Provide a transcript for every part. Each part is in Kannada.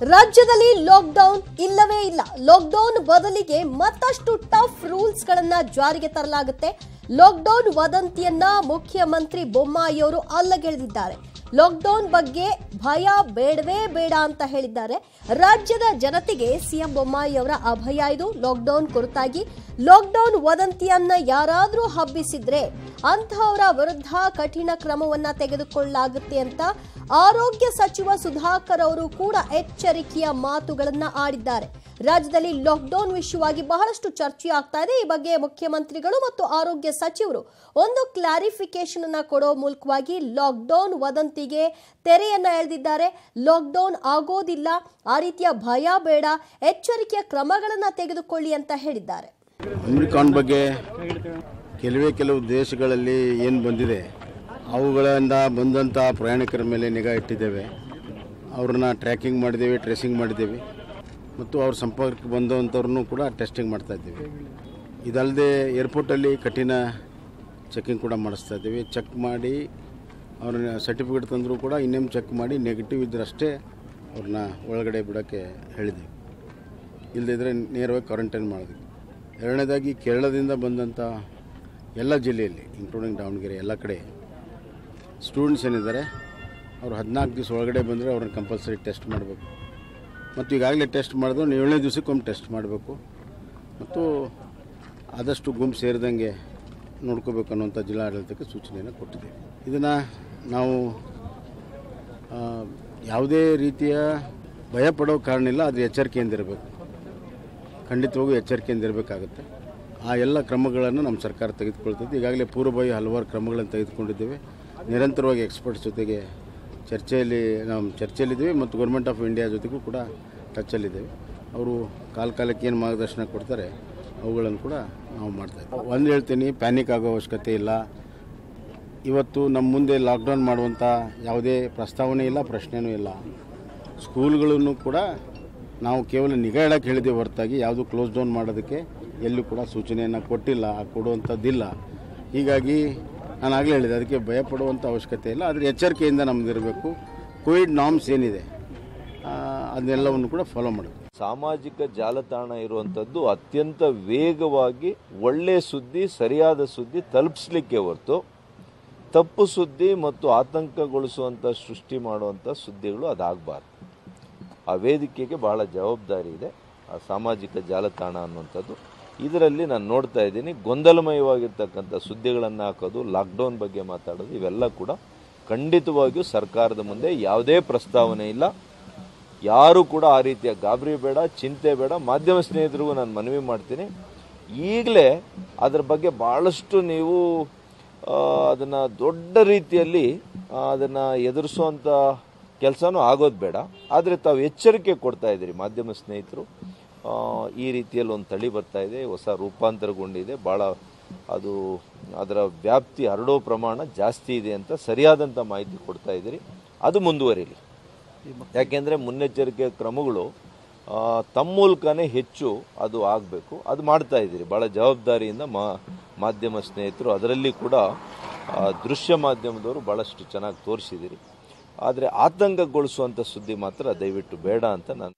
ರಾಜ್ಯದಲ್ಲಿ ಲಾಕ್ಡೌನ್ ಇಲ್ಲವೇ ಇಲ್ಲ ಲಾಕ್ಡೌನ್ ಬದಲಿಗೆ ಮತ್ತಷ್ಟು ಟಫ್ ರೂಲ್ಸ್ ಗಳನ್ನ ಜಾರಿಗೆ ತರಲಾಗುತ್ತೆ ಲಾಕ್ಡೌನ್ ವದಂತಿಯನ್ನ ಮುಖ್ಯಮಂತ್ರಿ ಬೊಮ್ಮಾಯಿಯವರು ಅಲ್ಲಗೆಳೆದಿದ್ದಾರೆ ಲಾಕ್ಡೌನ್ ಬಗ್ಗೆ ಭಯ ಬೇಡವೇ ಬೇಡ ಅಂತ ಹೇಳಿದ್ದಾರೆ ರಾಜ್ಯದ ಜನತೆಗೆ ಸಿಎಂ ಬೊಮ್ಮಾಯಿ ಅವರ ಅಭಯ ಇದು ಲಾಕ್ಡೌನ್ ಕುರಿತಾಗಿ ಲಾಕ್ಡೌನ್ ವದಂತಿಯನ್ನ ಯಾರಾದರೂ ಹಬ್ಬಿಸಿದ್ರೆ ಅಂತಹವರ ವಿರುದ್ಧ ಕಠಿಣ ಕ್ರಮವನ್ನ ತೆಗೆದುಕೊಳ್ಳಲಾಗುತ್ತೆ ಅಂತ ಆರೋಗ್ಯ ಸಚಿವ ಸುಧಾಕರ್ ಅವರು ಕೂಡ ಎಚ್ಚರಿಕೆಯ ಮಾತುಗಳನ್ನ ಆಡಿದ್ದಾರೆ ರಾಜ್ಯದಲ್ಲಿ ಲಾಕ್ಡೌನ್ ವಿಷಯವಾಗಿ ಬಹಳಷ್ಟು ಚರ್ಚೆ ಆಗ್ತಾ ಇದೆ ಈ ಬಗ್ಗೆ ಮುಖ್ಯಮಂತ್ರಿಗಳು ಮತ್ತು ಆರೋಗ್ಯ ಸಚಿವರು ಒಂದು ಕ್ಲಾರಿಫಿಕೇಶನ್ ಅನ್ನ ಕೊಡೋ ಮೂಲಕವಾಗಿ ಲಾಕ್ಡೌನ್ ವದಂತಿಗೆ ತೆರೆಯನ್ನ ಎಳೆದಿದ್ದಾರೆ ಲಾಕ್ಡೌನ್ ಆಗೋದಿಲ್ಲ ಆ ರೀತಿಯ ಭಯ ಬೇಡ ಎಚ್ಚರಿಕೆಯ ಕ್ರಮಗಳನ್ನ ತೆಗೆದುಕೊಳ್ಳಿ ಅಂತ ಹೇಳಿದ್ದಾರೆ ಒಮಿಕ್ರಾನ್ ಬಗ್ಗೆ ಕೆಲವೇ ಕೆಲವು ದೇಶಗಳಲ್ಲಿ ಏನು ಬಂದಿದೆ ಅವುಗಳಿಂದ ಬಂದಂಥ ಪ್ರಯಾಣಿಕರ ಮೇಲೆ ನಿಗಾ ಇಟ್ಟಿದ್ದೇವೆ ಅವ್ರನ್ನ ಟ್ರ್ಯಾಕಿಂಗ್ ಮಾಡಿದ್ದೇವೆ ಟ್ರೇಸಿಂಗ್ ಮಾಡಿದ್ದೇವೆ ಮತ್ತು ಅವ್ರ ಸಂಪರ್ಕಕ್ಕೆ ಬಂದಂಥವ್ರನ್ನೂ ಕೂಡ ಟೆಸ್ಟಿಂಗ್ ಮಾಡ್ತಾ ಇದ್ದೀವಿ ಇದಲ್ಲದೆ ಏರ್ಪೋರ್ಟಲ್ಲಿ ಕಠಿಣ ಚೆಕಿಂಗ್ ಕೂಡ ಮಾಡಿಸ್ತಾ ಇದ್ದೀವಿ ಚೆಕ್ ಮಾಡಿ ಅವ್ರನ್ನ ಸರ್ಟಿಫಿಕೇಟ್ ತಂದರೂ ಕೂಡ ಇನ್ನೊಮ್ಮೆ ಚೆಕ್ ಮಾಡಿ ನೆಗೆಟಿವ್ ಇದ್ದರಷ್ಟೇ ಅವ್ರನ್ನ ಒಳಗಡೆ ಬಿಡೋಕ್ಕೆ ಹೇಳಿದ್ದೀವಿ ಇಲ್ಲದಿದ್ದರೆ ನೇರವಾಗಿ ಕ್ವಾರಂಟೈನ್ ಮಾಡಿದ್ವಿ ಎರಡನೇದಾಗಿ ಕೇರಳದಿಂದ ಬಂದಂಥ ಎಲ್ಲ ಜಿಲ್ಲೆಯಲ್ಲಿ ಇನ್ಕ್ಲೂಡಿಂಗ್ ದಾವಣಗೆರೆ ಎಲ್ಲ ಕಡೆ ಸ್ಟೂಡೆಂಟ್ಸ್ ಏನಿದ್ದಾರೆ ಅವರು ಹದಿನಾಲ್ಕು ದಿವಸ ಒಳಗಡೆ ಬಂದರೆ ಅವ್ರನ್ನ ಕಂಪಲ್ಸರಿ ಟೆಸ್ಟ್ ಮಾಡಬೇಕು ಮತ್ತು ಈಗಾಗಲೇ ಟೆಸ್ಟ್ ಮಾಡಿದ್ರು ಏಳನೇ ದಿವಸಕ್ಕೊಮ್ಮೆ ಟೆಸ್ಟ್ ಮಾಡಬೇಕು ಮತ್ತು ಆದಷ್ಟು ಗುಂಪು ಸೇರಿದಂಗೆ ನೋಡ್ಕೋಬೇಕು ಅನ್ನುವಂಥ ಜಿಲ್ಲಾಡಳಿತಕ್ಕೆ ಸೂಚನೆಯನ್ನು ಕೊಟ್ಟಿದ್ದೇವೆ ಇದನ್ನು ನಾವು ಆ, ಯಾವುದೇ ರೀತಿಯ ಭಯ ಪಡೋ ಕಾರಣ ಇಲ್ಲ ಅದು ಎಚ್ಚರಿಕೆಯಿಂದ ಇರಬೇಕು ಖಂಡಿತವಾಗೂ ಎಚ್ಚರಿಕೆಯಿಂದ ಇರಬೇಕಾಗುತ್ತೆ ಆ ಎಲ್ಲ ಕ್ರಮಗಳನ್ನು ನಮ್ಮ ಸರ್ಕಾರ ತೆಗೆದುಕೊಳ್ತದೆ ಈಗಾಗಲೇ ಪೂರ್ವಭಾವಿ ಹಲವಾರು ಕ್ರಮಗಳನ್ನು ತೆಗೆದುಕೊಂಡಿದ್ದೇವೆ ನಿರಂತರವಾಗಿ ಎಕ್ಸ್ಪರ್ಟ್ಸ್ ಜೊತೆಗೆ ಚರ್ಚೆಯಲ್ಲಿ ನಾವು ಚರ್ಚೆಯಲ್ಲಿದ್ದೇವೆ ಮತ್ತು ಗೌರ್ಮೆಂಟ್ ಆಫ್ ಇಂಡಿಯಾ ಜೊತೆಗೂ ಕೂಡ ಟಚ್ಚಲ್ಲಿದ್ದೇವೆ ಅವರು ಕಾಲ ಕಾಲಕ್ಕೆ ಏನು ಮಾರ್ಗದರ್ಶನ ಕೊಡ್ತಾರೆ ಅವುಗಳನ್ನು ಕೂಡ ನಾವು ಮಾಡ್ತಾಯಿದ್ದೀವಿ ಒಂದು ಹೇಳ್ತೀನಿ ಪ್ಯಾನಿಕ್ ಆಗೋ ಅವಶ್ಯಕತೆ ಇಲ್ಲ ಇವತ್ತು ನಮ್ಮ ಮುಂದೆ ಲಾಕ್ಡೌನ್ ಮಾಡುವಂಥ ಯಾವುದೇ ಪ್ರಸ್ತಾವನೆ ಇಲ್ಲ ಪ್ರಶ್ನೆನೂ ಇಲ್ಲ ಸ್ಕೂಲ್ಗಳನ್ನು ಕೂಡ ನಾವು ಕೇವಲ ನಿಗಾ ಇಡಕ್ಕೆ ಹೇಳಿದ್ದೇವೆ ಹೊರತಾಗಿ ಯಾವುದು ಕ್ಲೋಸ್ ಡೌನ್ ಮಾಡೋದಕ್ಕೆ ಎಲ್ಲೂ ಕೂಡ ಸೂಚನೆಯನ್ನು ಕೊಟ್ಟಿಲ್ಲ ಕೊಡುವಂಥದ್ದಿಲ್ಲ ಹೀಗಾಗಿ ನಾನು ಆಗಲೇ ಹೇಳಿದೆ ಅದಕ್ಕೆ ಭಯಪಡುವಂಥ ಅವಶ್ಯಕತೆ ಇಲ್ಲ ಆದರೆ ಎಚ್ಚರಿಕೆಯಿಂದ ನಮ್ಮದಿರಬೇಕು ಕೋವಿಡ್ ನಾಮ್ಸ್ ಏನಿದೆ ಆ, ಅದನ್ನೆಲ್ಲವನ್ನು ಕೂಡ ಫಾಲೋ ಮಾಡಬೇಕು ಸಾಮಾಜಿಕ ಜಾಲತಾಣ ಇರುವಂಥದ್ದು ಅತ್ಯಂತ ವೇಗವಾಗಿ ಒಳ್ಳೆಯ ಸುದ್ದಿ ಸರಿಯಾದ ಸುದ್ದಿ ತಲುಪಿಸ್ಲಿಕ್ಕೆ ಹೊರತು ತಪ್ಪು ಸುದ್ದಿ ಮತ್ತು ಆತಂಕಗೊಳಿಸುವಂಥ ಸೃಷ್ಟಿ ಮಾಡುವಂಥ ಸುದ್ದಿಗಳು ಅದಾಗಬಾರ್ದು ಆ ವೇದಿಕೆಗೆ ಬಹಳ ಜವಾಬ್ದಾರಿ ಇದೆ ಆ ಸಾಮಾಜಿಕ ಜಾಲತಾಣ ಅನ್ನುವಂಥದ್ದು ಇದರಲ್ಲಿ ನಾನು ನೋಡ್ತಾ ಇದ್ದೀನಿ ಗೊಂದಲಮಯವಾಗಿರ್ತಕ್ಕಂಥ ಸುದ್ದಿಗಳನ್ನು ಹಾಕೋದು ಲಾಕ್ಡೌನ್ ಬಗ್ಗೆ ಮಾತಾಡೋದು ಇವೆಲ್ಲ ಕೂಡ ಖಂಡಿತವಾಗಿಯೂ ಸರ್ಕಾರದ ಮುಂದೆ ಯಾವುದೇ ಪ್ರಸ್ತಾವನೆ ಇಲ್ಲ ಯಾರು ಕೂಡ ಆ ರೀತಿಯ ಗಾಬರಿ ಬೇಡ ಚಿಂತೆ ಬೇಡ ಮಾಧ್ಯಮ ಸ್ನೇಹಿತರಿಗೂ ನಾನು ಮನವಿ ಮಾಡ್ತೀನಿ ಈಗಲೇ ಅದರ ಬಗ್ಗೆ ಭಾಳಷ್ಟು ನೀವು ಆ, ಅದನ್ನ ದೊಡ್ಡ ರೀತಿಯಲ್ಲಿ ಆ, ಅದನ್ನ ಎದುರಿಸುವಂಥ ಕೆಲಸನೂ ಆಗೋದು ಬೇಡ ಆದರೆ ತಾವು ಎಚ್ಚರಿಕೆ ಕೊಡ್ತಾ ಇದ್ದೀರಿ ಮಾಧ್ಯಮ ಸ್ನೇಹಿತರು ಆ, ಈ ರೀತಿಯಲ್ಲಿ ಒಂದು ತಳಿ ಬರ್ತಾ ಇದೆ ಹೊಸ ರೂಪಾಂತರಗೊಂಡಿದೆ ಭಾಳ ಅದು ಅದರ ವ್ಯಾಪ್ತಿ ಹರಡೋ ಪ್ರಮಾಣ ಜಾಸ್ತಿ ಇದೆ ಅಂತ ಸರಿಯಾದಂಥ ಮಾಹಿತಿ ಕೊಡ್ತಾ ಇದ್ದೀರಿ ಅದು ಮುಂದುವರಿಲಿ ಯಾಕೆಂದರೆ ಮುನ್ನೆಚ್ಚರಿಕೆ ಕ್ರಮಗಳು ಆ, ತಮ್ಮ ಮೂಲಕನೇ ಹೆಚ್ಚು ಅದು ಆಗಬೇಕು ಅದು ಮಾಡ್ತಾ ಇದ್ದೀರಿ ಭಾಳ ಜವಾಬ್ದಾರಿಯಿಂದ ಮಾ ಮಾಧ್ಯಮ ಸ್ನೇಹಿತರು ಅದರಲ್ಲಿ ಕೂಡ ಆ, ದೃಶ್ಯ ಮಾಧ್ಯಮದವರು ಭಾಳಷ್ಟು ಚೆನ್ನಾಗಿ ತೋರಿಸಿದ್ದೀರಿ ಆದರೆ ಆತಂಕಗೊಳಿಸುವಂಥ ಸುದ್ದಿ ಮಾತ್ರ ದಯವಿಟ್ಟು ಬೇಡ ಅಂತ ನಾನು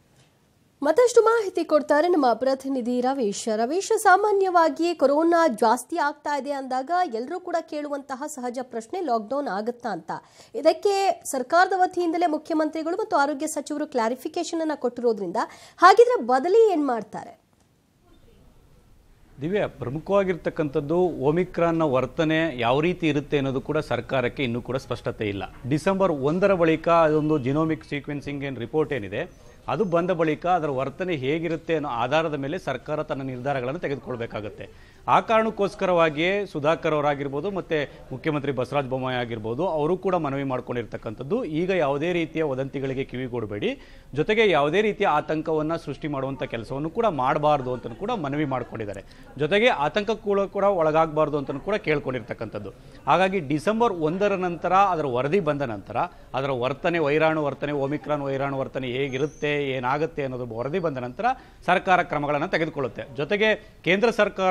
ಮತ್ತಷ್ಟು ಮಾಹಿತಿ ಕೊಡ್ತಾರೆ ನಮ್ಮ ಪ್ರತಿನಿಧಿ ರವೀಶ್ ರವೀಶ್ ಸಾಮಾನ್ಯವಾಗಿ ಕೊರೋನಾ ಜಾಸ್ತಿ ಆಗ್ತಾ ಇದೆ ಅಂದಾಗ ಎಲ್ಲರೂ ಕೂಡ ಕೇಳುವಂತಹ ಸಹಜ ಪ್ರಶ್ನೆ ಲಾಕ್ಡೌನ್ ಆಗುತ್ತಾ ಅಂತ ಇದಕ್ಕೆ ಸರ್ಕಾರದ ವತಿಯಿಂದಲೇ ಮುಖ್ಯಮಂತ್ರಿಗಳು ಮತ್ತು ಆರೋಗ್ಯ ಸಚಿವರು ಕ್ಲಾರಿಫಿಕೇಶನ್ ಅನ್ನ ಕೊಟ್ಟಿರೋದ್ರಿಂದ ಹಾಗಿದ್ರೆ ಬದಲಿ ಏನ್ ಮಾಡ್ತಾರೆ ದಿವ್ಯ ಪ್ರಮುಖವಾಗಿರ್ತಕ್ಕಂಥದ್ದು ಒಮಿಕ್ರಾನ್ನ ವರ್ತನೆ ಯಾವ ರೀತಿ ಇರುತ್ತೆ ಅನ್ನೋದು ಕೂಡ ಸರ್ಕಾರಕ್ಕೆ ಇನ್ನೂ ಕೂಡ ಸ್ಪಷ್ಟತೆ ಇಲ್ಲ ಡಿಸೆಂಬರ್ ಒಂದರ ಬಳಿಕ ಅದೊಂದು ಜಿನೋಮಿಕ್ ಸೀಕ್ವೆನ್ಸಿಂಗ್ ಏನು ರಿಪೋರ್ಟ್ ಏನಿದೆ ಅದು ಬಂದ ಬಳಿಕ ಅದರ ವರ್ತನೆ ಹೇಗಿರುತ್ತೆ ಅನ್ನೋ ಆಧಾರದ ಮೇಲೆ ಸರ್ಕಾರ ತನ್ನ ನಿರ್ಧಾರಗಳನ್ನು ತೆಗೆದುಕೊಳ್ಬೇಕಾಗುತ್ತೆ ಆ ಕಾರಣಕ್ಕೋಸ್ಕರವಾಗಿಯೇ ಸುಧಾಕರ್ ಅವರಾಗಿರ್ಬೋದು ಮತ್ತೆ ಮುಖ್ಯಮಂತ್ರಿ ಬಸವರಾಜ ಬೊಮ್ಮಾಯಿ ಆಗಿರ್ಬೋದು ಅವರು ಕೂಡ ಮನವಿ ಮಾಡ್ಕೊಂಡಿರ್ತಕ್ಕಂಥದ್ದು ಈಗ ಯಾವುದೇ ರೀತಿಯ ವದಂತಿಗಳಿಗೆ ಕಿವಿಗೊಡಬೇಡಿ ಜೊತೆಗೆ ಯಾವುದೇ ರೀತಿಯ ಆತಂಕವನ್ನ ಸೃಷ್ಟಿ ಮಾಡುವಂಥ ಕೆಲಸವನ್ನು ಕೂಡ ಮಾಡಬಾರ್ದು ಅಂತ ಕೂಡ ಮನವಿ ಮಾಡ್ಕೊಂಡಿದ್ದಾರೆ ಜೊತೆಗೆ ಆತಂಕ ಕೂಡ ಕೂಡ ಒಳಗಾಗಬಾರ್ದು ಅಂತ ಕೂಡ ಕೇಳ್ಕೊಂಡಿರ್ತಕ್ಕಂಥದ್ದು ಹಾಗಾಗಿ ಡಿಸೆಂಬರ್ ಒಂದರ ನಂತರ ಅದರ ವರದಿ ಬಂದ ನಂತರ ಅದರ ವರ್ತನೆ ವೈರಾಣು ವರ್ತನೆ ಒಮಿಕ್ರಾನ್ ವೈರಾಣು ವರ್ತನೆ ಹೇಗಿರುತ್ತೆ ಏನಾಗುತ್ತೆ ಅನ್ನೋದು ವರದಿ ಬಂದ ನಂತರ ಸರ್ಕಾರ ಕ್ರಮಗಳನ್ನು ತೆಗೆದುಕೊಳ್ಳುತ್ತೆ ಜೊತೆಗೆ ಕೇಂದ್ರ ಸರ್ಕಾರವು ಕೂಡ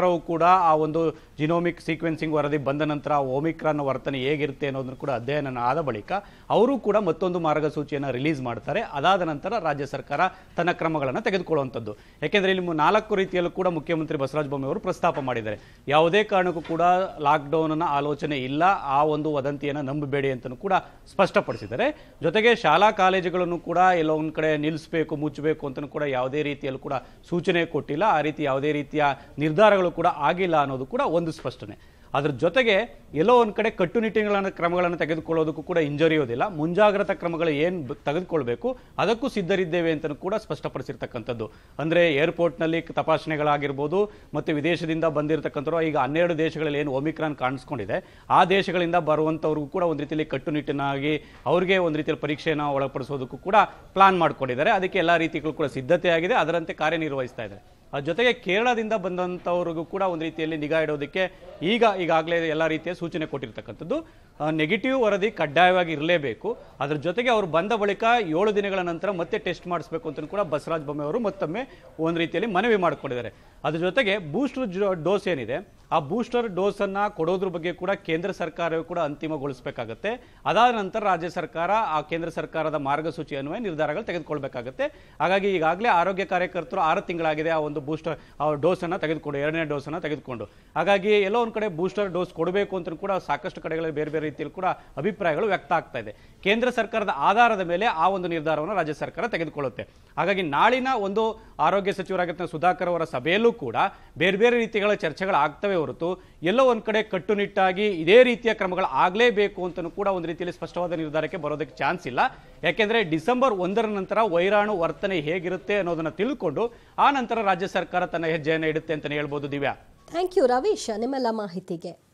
ಆ ಒಂದು ಜಿನೋಮಿಕ್ ಸೀಕ್ವೆನ್ಸಿಂಗ್ ವರದಿ ಬಂದ ನಂತರ ಒಮಿಕ್ರಾನ್ ವರ್ತನೆ ಹೇಗಿರುತ್ತೆ ಅನ್ನೋದನ್ನು ಕೂಡ ಅಧ್ಯಯನ ಆದ ಬಳಿಕ ಅವರು ಕೂಡ ಮತ್ತೊಂದು ಮಾರ್ಗಸೂಚಿಯನ್ನು ರಿಲೀಸ್ ಮಾಡ್ತಾರೆ ಅದಾದ ನಂತರ ರಾಜ್ಯ ಸರ್ಕಾರ ತನ್ನ ಕ್ರಮಗಳನ್ನು ತೆಗೆದುಕೊಳ್ಳುವಂಥದ್ದು ಯಾಕೆಂದರೆ ಇಲ್ಲಿ ಮು- ನಾಲ್ಕು ರೀತಿಯಲ್ಲೂ ಕೂಡ ಮುಖ್ಯಮಂತ್ರಿ ಬಸವರಾಜ ಬೊಮ್ಮಾಯಿ ಅವರು ಪ್ರಸ್ತಾಪ ಮಾಡಿದ್ದಾರೆ ಯಾವುದೇ ಕಾರಣಕ್ಕೂ ಕೂಡ ಲಾಕ್ಡೌನ್ನ ಆಲೋಚನೆ ಇಲ್ಲ ಆ ಒಂದು ವದಂತಿಯನ್ನು ನಂಬಬೇಡಿ ಅಂತಲೂ ಕೂಡ ಸ್ಪಷ್ಟಪಡಿಸಿದ್ದಾರೆ ಜೊತೆಗೆ ಶಾಲಾ ಕಾಲೇಜುಗಳನ್ನು ಕೂಡ ಎಲ್ಲೋ ಒಂದು ಕಡೆ ನಿಲ್ಲಿಸಬೇಕು ಮುಚ್ಚಬೇಕು ಅಂತಲೂ ಕೂಡ ಯಾವುದೇ ರೀತಿಯಲ್ಲೂ ಕೂಡ ಸೂಚನೆ ಕೊಟ್ಟಿಲ್ಲ ಆ ರೀತಿ ಯಾವುದೇ ರೀತಿಯ ನಿರ್ಧಾರಗಳು ಕೂಡ ಆಗಿಲ್ಲ ಅನ್ನೋದು ಕೂಡ ಒಂದು ಸ್ಪಷ್ಟನೆ ಅದ್ರ ಜೊತೆಗೆ ಎಲ್ಲೋ ಒಂದು ಕಡೆ ಕಟ್ಟುನಿಟ್ಟಿನ ಕ್ರಮಗಳನ್ನು ತೆಗೆದುಕೊಳ್ಳೋದಕ್ಕೂ ಕೂಡ ಹಿಂಜರಿಯೋದಿಲ್ಲ ಮುಂಜಾಗ್ರತಾ ಕ್ರಮಗಳು ಏನು ತೆಗೆದುಕೊಳ್ಬೇಕು ಅದಕ್ಕೂ ಸಿದ್ಧರಿದ್ದೇವೆ ಅಂತಲೂ ಕೂಡ ಸ್ಪಷ್ಟಪಡಿಸಿರ್ತಕ್ಕಂಥದ್ದು ಅಂದರೆ ಏರ್ಪೋರ್ಟ್ನಲ್ಲಿ ತಪಾಸಣೆಗಳಾಗಿರ್ಬೋದು ಮತ್ತು ವಿದೇಶದಿಂದ ಬಂದಿರತಕ್ಕಂಥವ್ರು ಈಗ ಹನ್ನೆರಡು ದೇಶಗಳಲ್ಲಿ ಏನು ಒಮಿಕ್ರಾನ್ ಕಾಣಿಸ್ಕೊಂಡಿದೆ ಆ ದೇಶಗಳಿಂದ ಬರುವಂಥವ್ರಿಗೂ ಕೂಡ ಒಂದು ರೀತಿಯಲ್ಲಿ ಕಟ್ಟುನಿಟ್ಟಿನಾಗಿ ಅವ್ರಿಗೆ ಒಂದು ರೀತಿಯಲ್ಲಿ ಪರೀಕ್ಷೆಯನ್ನು ಒಳಪಡಿಸೋದಕ್ಕೂ ಕೂಡ ಪ್ಲಾನ್ ಮಾಡ್ಕೊಂಡಿದ್ದಾರೆ ಅದಕ್ಕೆ ಎಲ್ಲ ರೀತಿಗಳು ಕೂಡ ಸಿದ್ಧತೆ ಆಗಿದೆ ಅದರಂತೆ ಕಾರ್ಯನಿರ್ವಹಿಸ್ತಾ ಇದೆ ಅದ್ರ ಜೊತೆಗೆ ಕೇರಳದಿಂದ ಬಂದಂಥವ್ರಿಗೂ ಕೂಡ ಒಂದು ರೀತಿಯಲ್ಲಿ ನಿಗಾ ಇಡೋದಕ್ಕೆ ಈಗ ಈಗಾಗಲೇ ಎಲ್ಲ ರೀತಿಯ ಸೂಚನೆ ಕೊಟ್ಟಿರ್ತಕ್ಕಂಥದ್ದು ನೆಗೆಟಿವ್ ವರದಿ ಕಡ್ಡಾಯವಾಗಿ ಇರಲೇಬೇಕು ಅದ್ರ ಜೊತೆಗೆ ಅವರು ಬಂದ ಬಳಿಕ ಏಳು ದಿನಗಳ ನಂತರ ಮತ್ತೆ ಟೆಸ್ಟ್ ಮಾಡಿಸ್ಬೇಕು ಅಂತ ಕೂಡ ಬಸವರಾಜ ಬೊಮ್ಮಾಯಿ ಅವರು ಮತ್ತೊಮ್ಮೆ ಒಂದು ರೀತಿಯಲ್ಲಿ ಮನವಿ ಮಾಡಿಕೊಂಡಿದ್ದಾರೆ ಅದ್ರ ಜೊತೆಗೆ ಬೂಸ್ಟರ್ ಡೋಸ್ ಏನಿದೆ ಆ ಬೂಸ್ಟರ್ ಡೋಸನ್ನು ಕೊಡೋದ್ರ ಬಗ್ಗೆ ಕೂಡ ಕೇಂದ್ರ ಸರ್ಕಾರವೂ ಕೂಡ ಅಂತಿಮಗೊಳಿಸಬೇಕಾಗತ್ತೆ ಅದಾದ ನಂತರ ರಾಜ್ಯ ಸರ್ಕಾರ ಆ ಕೇಂದ್ರ ಸರ್ಕಾರದ ಮಾರ್ಗಸೂಚಿ ಅನ್ವಯ ನಿರ್ಧಾರಗಳು ತೆಗೆದುಕೊಳ್ಬೇಕಾಗತ್ತೆ ಹಾಗಾಗಿ ಈಗಾಗಲೇ ಆರೋಗ್ಯ ಕಾರ್ಯಕರ್ತರು ಆರು ತಿಂಗಳಾಗಿದೆ ಆ ಒಂದು ಬೂಸ್ಟರ್ ಆ ಡೋಸನ್ನು ತೆಗೆದುಕೊಂಡು ಎರಡನೇ ಡೋಸನ್ನು ತೆಗೆದುಕೊಂಡು ಹಾಗಾಗಿ ಎಲ್ಲೋ ಒಂದು ಕಡೆ ಬೂಸ್ಟರ್ ಡೋಸ್ ಕೊಡಬೇಕು ಅಂತ ಕೂಡ ಸಾಕಷ್ಟು ಕಡೆಗಳಲ್ಲಿ ಬೇರೆ ಬೇರೆ ರೀತಿಯಲ್ಲಿ ಕೂಡ ಅಭಿಪ್ರಾಯಗಳು ವ್ಯಕ್ತ ಆಗ್ತಾ ಇದೆ ಕೇಂದ್ರ ಸರ್ಕಾರದ ಆಧಾರದ ಮೇಲೆ ಆ ಒಂದು ನಿರ್ಧಾರವನ್ನು ರಾಜ್ಯ ಸರ್ಕಾರ ತೆಗೆದುಕೊಳ್ಳುತ್ತೆ ಹಾಗಾಗಿ ನಾಳಿನ ಒಂದು ಆರೋಗ್ಯ ಸಚಿವರಾಗಿರ್ತಕ್ಕಂಥ ಸುಧಾಕರ್ ಅವರ ಸಭೆಯಲ್ಲೂ ಕೂಡ ಬೇರೆ ಬೇರೆ ರೀತಿಗಳ ಚರ್ಚೆಗಳು ಆಗ್ತವೆ ಹೊರತು ಎಲ್ಲೋ ಒಂದು ಕಡೆ ಕಟ್ಟುನಿಟ್ಟಾಗಿ ಇದೇ ರೀತಿಯ ಕ್ರಮಗಳು ಆಗಲೇಬೇಕು ಅಂತಲೂ ಕೂಡ ಒಂದು ರೀತಿಯಲ್ಲಿ ಸ್ಪಷ್ಟವಾದ ನಿರ್ಧಾರಕ್ಕೆ ಬರೋದಕ್ಕೆ ಚಾನ್ಸ್ ಇಲ್ಲ ಯಾಕೆಂದ್ರೆ ಡಿಸೆಂಬರ್ ಒಂದರ ನಂತರ ವೈರಾಣು ವರ್ತನೆ ಹೇಗಿರುತ್ತೆ ಅನ್ನೋದನ್ನ ತಿಳ್ಕೊಂಡು ಆ ನಂತರ ರಾಜ್ಯ ಸರ್ಕಾರ ತನ್ನ ಹೆಜ್ಜೆಯನ್ನು ಇಡುತ್ತೆ ಅಂತಲೇ ಹೇಳ್ಬೋದು ದಿವ್ಯಾ ಥ್ಯಾಂಕ್ ಯು ರವೀಶ್ ನಿಮ್ಮೆಲ್ಲ ಮಾಹಿತಿಗೆ